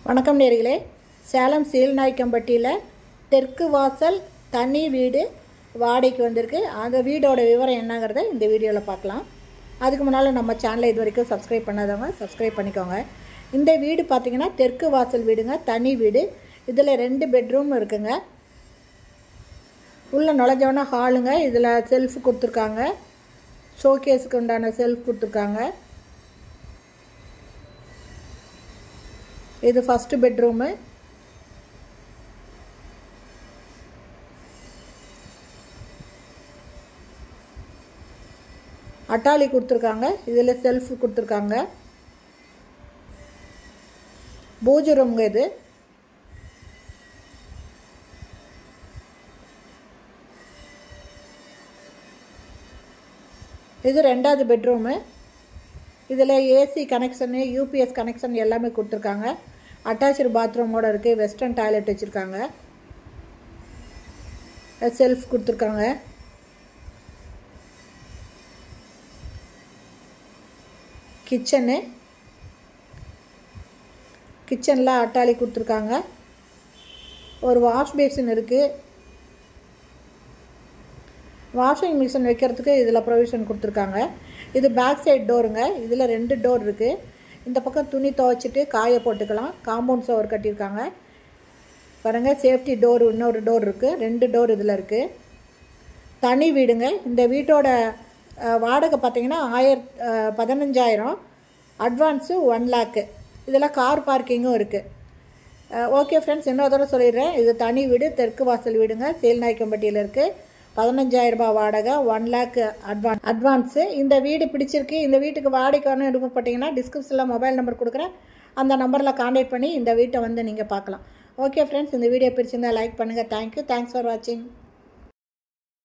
வணக்கம் நேர்களே சேலம் சீல்நாய்க்கம்பட்டியில் தெற்கு வாசல் தனி வீடு வாடகைக்கு வந்திருக்கு அந்த வீடோட விவரம் என்னங்கிறத இந்த வீடியோவில் பார்க்கலாம் அதுக்கு முன்னால் நம்ம சேனலை இது வரைக்கும் சப்ஸ்கிரைப் பண்ணாதவங்க சப்ஸ்கிரைப் பண்ணிக்கோங்க இந்த வீடு பார்த்திங்கன்னா தெற்கு வாசல் வீடுங்க தனி வீடு இதில் ரெண்டு பெட்ரூம் இருக்குங்க உள்ளே நுழைஞ்சோன்னா ஹாலுங்க இதில் செல்ஃப் கொடுத்துருக்காங்க ஷோகேஸுக்கு உண்டான செல்ஃப் கொடுத்துருக்காங்க இது ஃபஸ்ட்டு பெட்ரூமு அட்டாளி கொடுத்துருக்காங்க இதில் செல்ஃப் கொடுத்துருக்காங்க பூஜை ரூம்ங்க இது இது ரெண்டாவது பெட்ரூமு இதில் ஏசி கனெக்ஷனு யூபிஎஸ் கனெக்ஷன் எல்லாமே கொடுத்துருக்காங்க அட்டாச்சு பாத்ரூமோடு இருக்குது வெஸ்டர்ன் டாய்லெட் வச்சுருக்காங்க செல்ஃப் கொடுத்துருக்காங்க கிச்சனு கிச்சனில் அட்டாளி கொடுத்துருக்காங்க ஒரு வாஷ் பேசின் இருக்குது வாஷிங் மிஷின் வைக்கிறதுக்கு இதில் ப்ரொவிஷன் கொடுத்துருக்காங்க இது பேக் சைட் டோருங்க இதில் ரெண்டு டோர் இருக்குது இந்த பக்கம் துணி துவைச்சிட்டு காய போட்டுக்கலாம் காம்பவுண்ட் சவர் கட்டியிருக்காங்க பாருங்கள் சேஃப்டி டோர் இன்னொரு டோர் இருக்குது ரெண்டு டோர் இதில் இருக்குது தனி வீடுங்க இந்த வீட்டோட வாடகை பார்த்திங்கன்னா ஆயிர பதினஞ்சாயிரம் அட்வான்ஸு ஒன் லேக்கு இதில் கார் பார்க்கிங்கும் இருக்குது ஓகே ஃப்ரெண்ட்ஸ் இன்னொரு தடவை சொல்லிடுறேன் இது தனி வீடு தெற்கு வாசல் வீடுங்க சேல்நாய்க்கம்பட்டியில் இருக்குது பதினஞ்சாயிரரூபா வாடகை ஒன் லேக் அட்வான்ஸ் அட்வான்ஸு இந்த வீடு பிடிச்சிருக்கு இந்த வீட்டுக்கு வாடகைக்கு வரணும் விருப்பப்பட்டீங்கன்னா டிஸ்கிரிப்ஷனில் மொபைல் நம்பர் கொடுக்குறேன் அந்த நம்பரில் காண்டாக்ட் பண்ணி இந்த வீட்டை வந்து நீங்கள் பார்க்கலாம் ஓகே ஃப்ரெண்ட்ஸ் இந்த வீடியோ பிடிச்சிருந்தா லைக் பண்ணுங்கள் தேங்க்யூ தேங்க்ஸ் ஃபார் வாட்சிங்